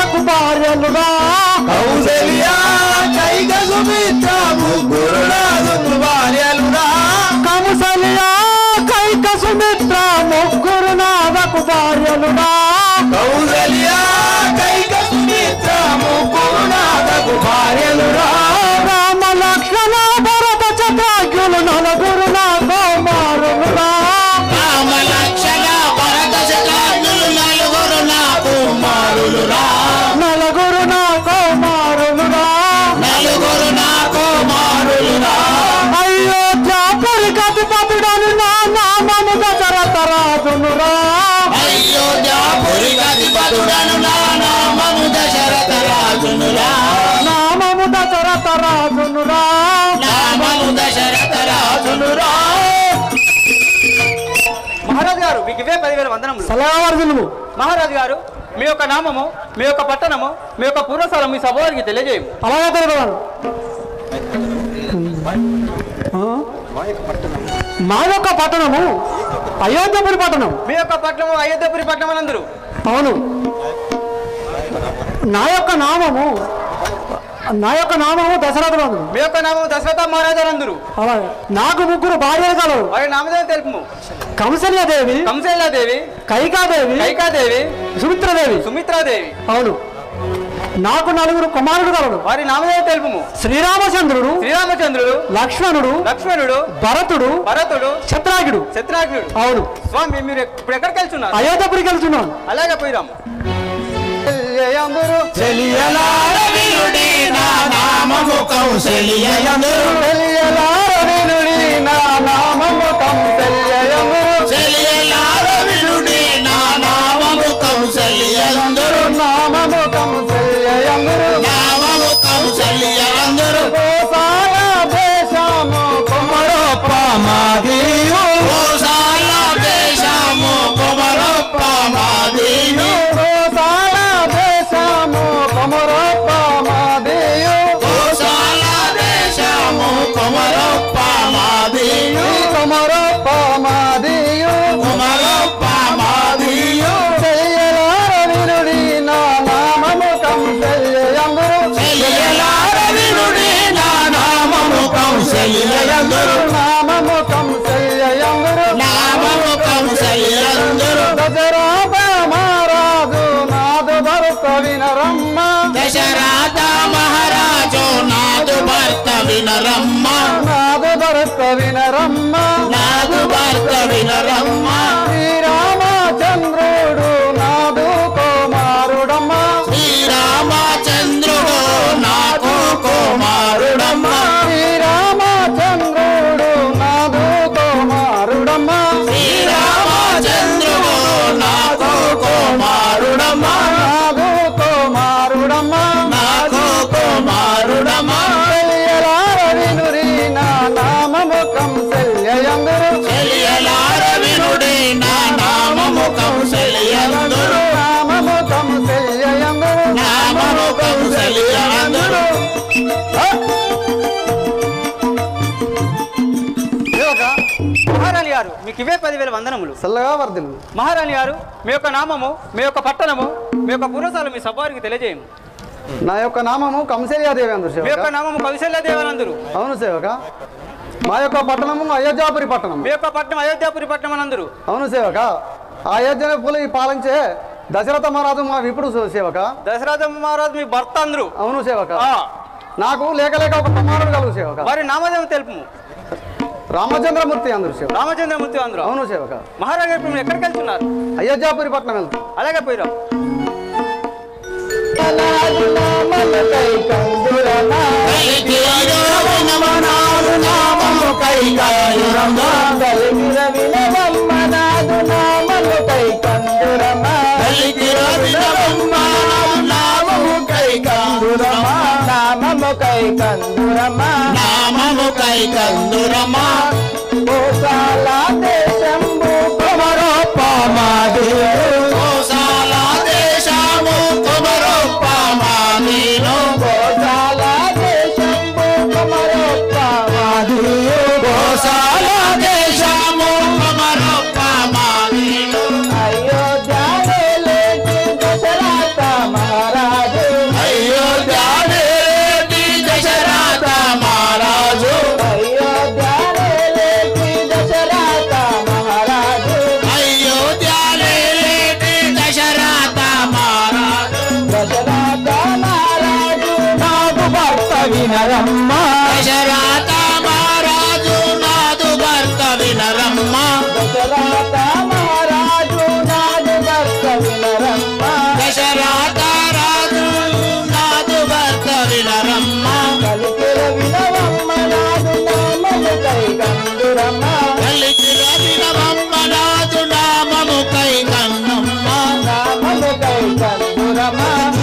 నాకు భార్యలుగా కౌసల్యా కైక సుమిత్ర ముగ్గురు నాదు భార్యలురా కౌసల్యా కైక సుమిత్ర ముగ్గురు నాదకు భార్యలుగా కౌసల్యా కైక సుమిత్ర ముగ్గురు నాదకు భార్యలురా రామ లక్ష్మణ భరత చత్రాగ్యులు నలుగురు నా కుమారులుగా రామ లక్షణ భరత శతాబ్దులు నలుగురు నా కుమారులురా నలుగురు నా కుమారులుగా నలుగురు నా కుమారులురా అయోధ్యాపురి కతిపతుడని నా నామము దశరథ రాజునురా అయోధ్యాపురి గతిపతుడను నా నామము దశరథ రాజునురా నామము దశరథ రాజునురా నామము దశరథ రాజునురా మహారాజు గారు మీకు ఇవే పదివేల వందనములు సలహావర్జునుము మహారాజు గారు మీ యొక్క నామము మీ యొక్క పట్టణము మీ యొక్క పూర్వస్థలం మీ సభవారికి తెలియజేయము అలాగే తెలుగువాడు మా యొక్క పట్టణము అయోధ్యపురి పట్టణం మీ యొక్క పట్టణము అయోధ్యపురి పట్టణం అని అందరూ అవును నా యొక్క నామము నా యొక్క నామము దశరథుడు మీ యొక్క నామము దశరథ మహారాజు అని అందరూ అలాగే నాకు ముగ్గురు భార్యలు కలరు వారి నామదేవి తెలుపుము కంసల్యదేవి కంసేలాదేవి కైకాదేవి కైకాదేవి సుమిత్రదేవి సుమిత్రాదేవి అవును నాకు నలుగురు కుమారుడు కలడు వారి నామదేవి తెలుపుము శ్రీరామచంద్రుడు శ్రీరామచంద్రుడు లక్ష్మణుడు లక్ష్మణుడు భరతుడు భరతుడు శత్రాఘుడు శత్రాఘ్నుడు అవును స్వామి మీరు ఇప్పుడు ఎక్కడికి వెళ్తున్నారు అయోధ్యపురికి వెళ్తున్నాను అలాగే పోయిరాము చెలియలారవినుడి నా నామము కౌసల్యందురు చెలియలారవినుడి నా నామము కౌసల్యందురు నామము కౌసల్యందురు మాదియు కోసాల దేశము కుమరప్ప మాదియు కోసాల దేశము కుమరప్ప మాదియు కుమరప్ప మాదియు చెలియలారవినుడి నా నామము కౌసల్యందురు నామము కౌసల్యందురు వినరమ్మ దశరథ మహారాజు నాదు భర్త వినరమ్మ నాదు భరత వినరమ్మ నాదు భర్త వినరమ్మ శ్రీరామచంద్రుడు నాదు కుమారుడమ్మ శ్రీరామచంద్రుడు నాకు కుమారుడమ్మ శ్రీరామచంద్రుడు నాదు కుమారుడమ్మ శ్రీరామచంద్రుడు నాకు కుమారుడమ్మ నాదు కుమారుడమ్మ నాకు కుమారుడమ్మ తెలియలారవినురి నా నామము కంసల్యందరు చెలియలార వినుడి నా నామము కౌసల్యందురు నామము కంసల్యందరు నామము కౌసల్యందురు మహారాణి గారు మీకు ఇవే పదివేల వందనములు చల్లగా వర్ధిల్లు మహారాణి గారు మీ యొక్క నామము మీ యొక్క పట్టణము మీ యొక్క పూర్వస్థలం మీ సభవారికి తెలియజేయము నా యొక్క నామము కంసల్యాదేవి అందరు మీ యొక్క నామము కౌశల్య దేవానందరు అవును సేవక మా యొక్క పట్టణము అయోధ్యాపురి పట్టణం మీ యొక్క పట్టణం అయోధ్యాపురి పట్టణం అని అందరూ అవును సేవక ఆ అయోధ్యను పులి పాలించే దశరథ మహారాజు మా విపుడు సు- సేవక దశరథ మహారాజు మీ భర్త అందరు అవును సేవక ఆ, నాకు లేక లేక ఒక కుమారుడు కలుగు సేవక వారి నామదేవం తెలుపుము రామచంద్రమూర్తి అందరు సేవక రామచంద్రమూర్తి అందరూ అవును సేవక మహారాజు గారు ఇప్పుడు మీరు ఎక్కడికి వెళ్తున్నారు అయోధ్యాపురి పట్టణం వెళ్తాం అలాగే పోయిరాం కలికి వినమనాడు నామము కైకాయురమ్మ కలికి వినమమ్మ నామము కైకాయురమ్మ నామము కై కందురమ్మ నామము కైకందురమ్మ కోసాల దేశంబు కుమరప్ప మాదేవు కోసాల దేశము కుమరప్ప మాదేవు కోసాల దేశంబు కుమరొప్ప మాదేవు కోసాల దేశము కుమరప్ప మాదేవు అయోధ్య లేచి దశరథ మహారాజు వినరమ్మ దశరథ మహారాజు నాదు భర్త వినరమ్మ దశరథ మహారాజు నాదు భర్త వినరమ్మ దశరథ రాజు నాదు భర్త వినరమ్మ కలికిర వినవమ్మ నాదు నామము కై కందురమ్మ కలికిర వినవమ్మ నాదు నామము కై కన్నమ్మ నామము కై కందురమ్మ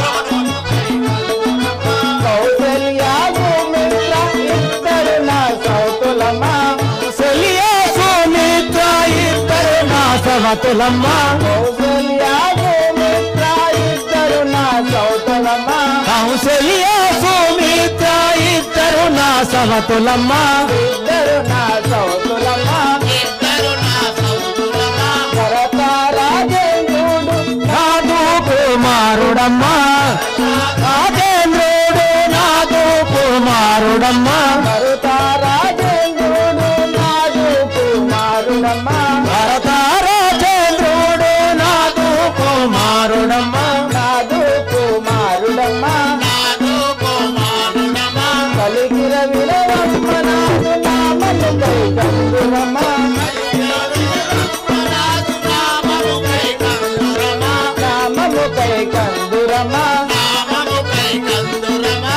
కౌసల్యాగు మిత్ర ఇద్దరు నా సౌతులమ్మ కౌసల్యా సుమిత్ర ఇద్దరు నా సమతులమ్మ కౌసల్యాగు మిత్ర ఇద్దరు నా సౌతులమ్మ కౌసల్యా సుమిత్ర ఇద్దరు నా సమతులమ్మ ఇద్దరు నా సౌతులమ్మ ఇద్దరు నా సౌతులమ్మ భరతారాజేంద్రుడు నాదు కుమారుడమ్మా రాజేంద్రుడు నాదు కుమారుడమ్మా భరతారాజేంద్రుడు నాదు కుమారుడమ్మా భరతారాజేంద్రుడు నాదు కుమారుడమ్మా నాదు కుమారుడమ్మా నాదు కుమారుడమ్మా కలిగిర విలవమ్మ నాదు నామము కై కందురమ్మా నామము కై కందురమ్మా నామము కై కందురమ్మా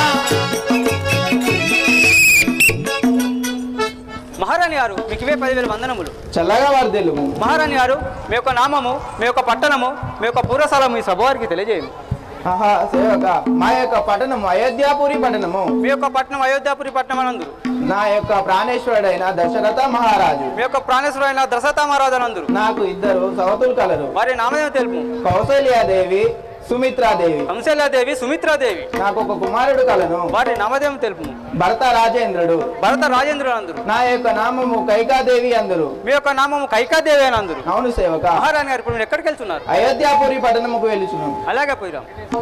మహారాణి గారు మీకు ఇవే పదివేల వందనములు చల్లగా వారు తెలుగు మహారాణి గారు మీ యొక్క నామము మీ యొక్క పట్టణము మీ యొక్క పూర్వస్థలం మీ సభ వారికి తెలియజేయము ఆహా సేవక మా యొక్క పట్టణము అయోధ్యాపురి పట్టణము మీ యొక్క పట్టణం అయోధ్యాపురి పట్టణం అనందురు నా యొక్క ప్రాణేశ్వరుడైన దశరథ మహారాజు మీ యొక్క ప్రాణేశ్వరైన దశరథ మహారాజు అనందురు నాకు ఇద్దరు సవతులు కలరు వారి నామదేవి తెలుపు కౌసల్యాదేవి సుమిత్రాదేవి కంసల్యాదేవి సుమిత్రాదేవి నాకు ఒక కుమారుడు కలను వారి నామదేవం తెలుపు భర్త రాజేంద్రుడు భరత రాజేంద్రుడు అందరు నా యొక్క నామము కైకాదేవి అందరు మీ యొక్క నామము కైకాదేవి అని అందరు అవును సేవక మహారాణి గారు ఇప్పుడు మీరు ఎక్కడికి వెళ్తున్నారు అయోధ్యాపురి పట్టణముకు వెళ్ళుచున్నాం అలాగే పోయిరాం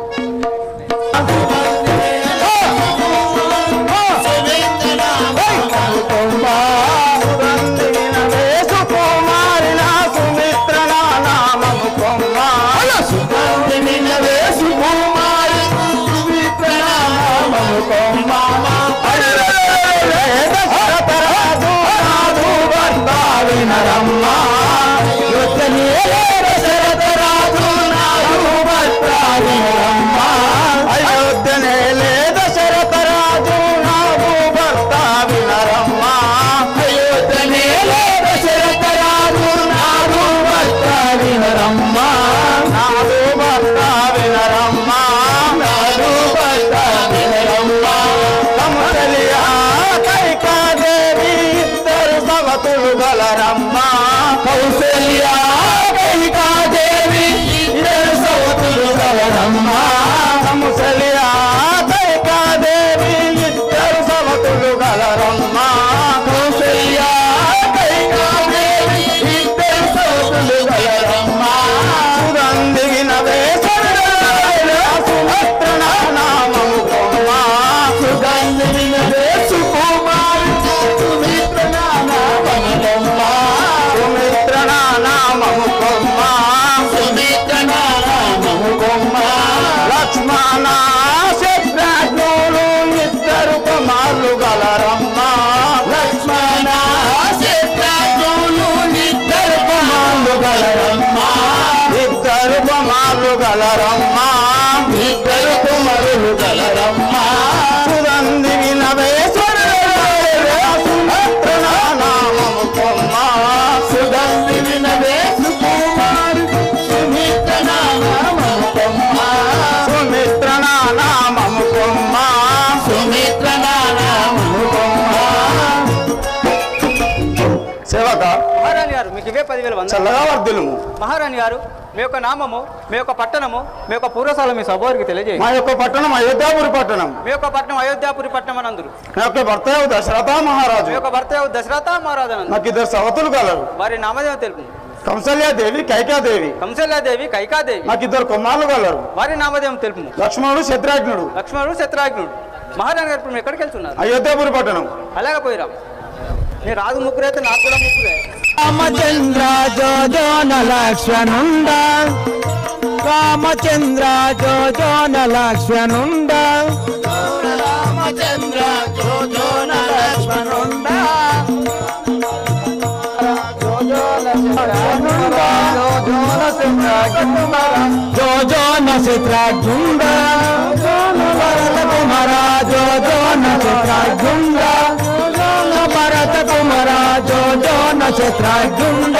అయోధ్యనే లేద శరతరాజు నాకు భర్త వినరమ్మ అయోధ్యనే లేద శరతరాజు నాకు భర్త వినరమ్మ నాదు భర్త వినరమ్మ నాదు భర్త వినరమ్మ కమలియా కైకాదేవి ఇద్దరు సవతులు గలరమ్మ కౌశల్యా కైకాదేవి ఇద్దరు సవతులు గలరమ్మ కౌశల్యా కైకాదేవి ఇద్దరు సవతులు గలరమ్మ కౌశల్యా కైకాదేవి ఇద్దరు సవతులు గలరమ్మ సుగంధిగిన సుమిత్ర నామము కొమ్మ సుగంధిగిన సుకుమారి సుమిత్ర నామము కొమ్మ సుమిత్ర నామము కొమ్మ సుమిత్ర నామము కొమ్మ లక్ష్మణ శత్రుఘ్నులు ఇద్దరు కుమారులు గలరమ్మ లక్ష్మణ శత్రుఘ్నులు ఇద్దరు కుమారులు గలరమ్మ ఇద్దరు కుమారులు గలరమ్మ ఇద్దరు కుమారులు గలరమ్మ సుగంధి వినవే నామము కొమ్మ సుగంధి వినవే సుకుమారి సుమిత్ర నామము కొమ్మ సుమిత్ర నామము కొమ్మ సుమిత్ర నామము కొమ్మ సేవక మహారాణి గారు మీకు ఇవే పదివేల వందనములు చల్లగా వర్ధులము మహారాణి గారు మీ యొక్క నామము మీ యొక్క పట్టణము మీ యొక్క పూర్వస్థలం మీ సభ వారికి తెలియజేయండి మా యొక్క పట్టణం అయోధ్యాపురి పట్టణం మీ యొక్క పట్టణం అయోధ్యాపురి పట్టణం అని అందరు నా యొక్క భర్త దశరథ మీ మహారాజు యొక్క భర్త దశరథ మహారాజు అని అందరు నాకు ఇద్దరు సవతులు కలరు వారి నామదేవం తెలుపు కంసల్యాదేవి కైకాదేవి కంసల్యాదేవి కైకాదేవి నాకు ఇద్దరు కుమారులు కలరు వారి నామదేవం తెలుపు లక్ష్మణుడు శత్రుఘ్నుడు లక్ష్మణుడు శత్రాఘ్నుడు మహారాణి గారు ఇప్పుడు మీరు ఎక్కడికి వెళ్తున్నారు అయోధ్యాపురి పట్టణం అలాగే పోయిరాం మీరు రాజు ముగ్గురు అయితే నాకు కూడా ముగ్గురే రామచంద్ర జోజోన లక్ష్మణుండ రామచంద్ర జోజోన లక్ష్మణుండ రామ రామచంద్ర జోజోన లక్ష్మణుండ జోజోన చిత్రాగ్యుండ భరత కుమార జోజోన చిత్రాగ్యుండ భరత కుమార జోజోన చిత్రాగ్యుండ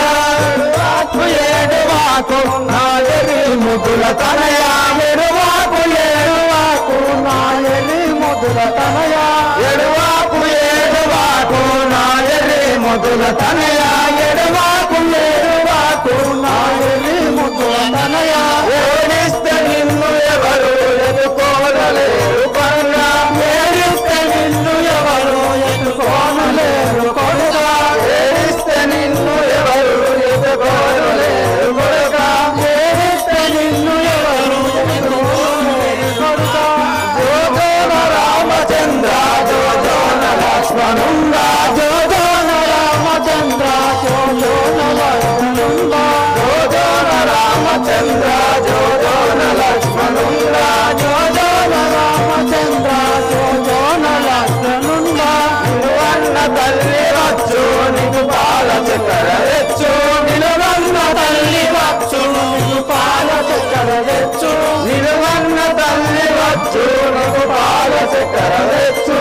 ఏడు వాకు నాయరి ముద్దుల తనయ ఎరువాకు ఏడు వాకు నాయరి ముద్దుల తనయ ఎడువాకు ఏడు వాకు నాయరి ముద్దుల తనయ ఎడువాకు ఏడువాకు నాయరి ముద్దుల తనయ ఏడిస్తే నిన్ను ఎవరు ఎదుకోనలేరు కొనగా ఏడిస్తే నిన్ను ఎవరు ఎదుకోనలేరు కొనగా ఏడిస్తే నిన్ను ఎవరు ఎదుకోనలేరు కొనగా ఏడిస్తే నిన్ను ఎవరు ఎదుకోనలేరు కొనగా జోజోన రామచంద్ర జోజోన లక్ష్మణుండ జోజోన రామచంద్ర జోజోన లక్ష్మణుండ జోజోన రామచంద్ర జోజోన లక్ష్మణుండ జోజోన రామచంద్ర జోజోన లక్ష్మణుండ నిలువన్న తల్లి వచ్చు నీకు పాల చక్కెర తెచ్చు నిలువన్న తల్లి వచ్చు నీకు పాల చక్కెర తెచ్చు నిలువన్న తల్లి వచ్చు నీకు పాల చక్కెర తెచ్చు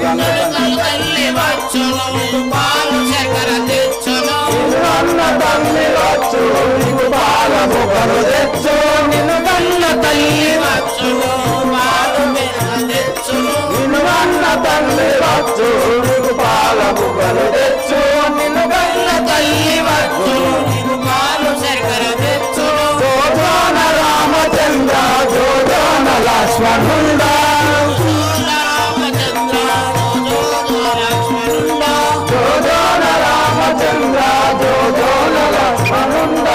తల్లి వచ్చును పాలు చక్కెర తెచ్చును నిలువన్న తల్లి వచ్చు నీకు పాల బుక్కలు తెచ్చు నిలువన్న తల్లి వచ్చును పాలు మెల్ల తెచ్చును నిలువన్న తల్లి వచ్చు నీకు పాల బుక్కలు తెచ్చు నిలువన్న తల్లి వచ్చు నీకు పాలు చక్కెర తెచ్చును జోజోన రామచంద్ర జోజోన లక్ష్మణుండ రామచంద్ర జోజో లక్ష్మణుండ జోజోన రామచంద్ర జోజోన లక్ష్మణుండ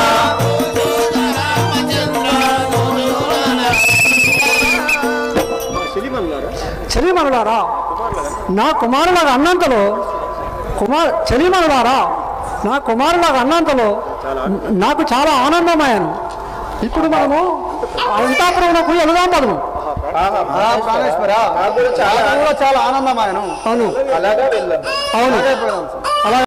రామచంద్ర జోజో చెలిమనులారా నా కుమారులాగా అన్నంతలో కుమార్ చెలిమనులారా నా కుమారులాగా అన్నంతలో నాకు చాలా ఆనందమయ్యాను ఇప్పుడు మనము అంతాపురంలోకి వెళదాం పదము ప్రాణేశ్వర నాకు కూడా చాలా ఆనందమాయను అవును అలాగే వెళ్ళాం అవును అదే పోదాం సార్. అలా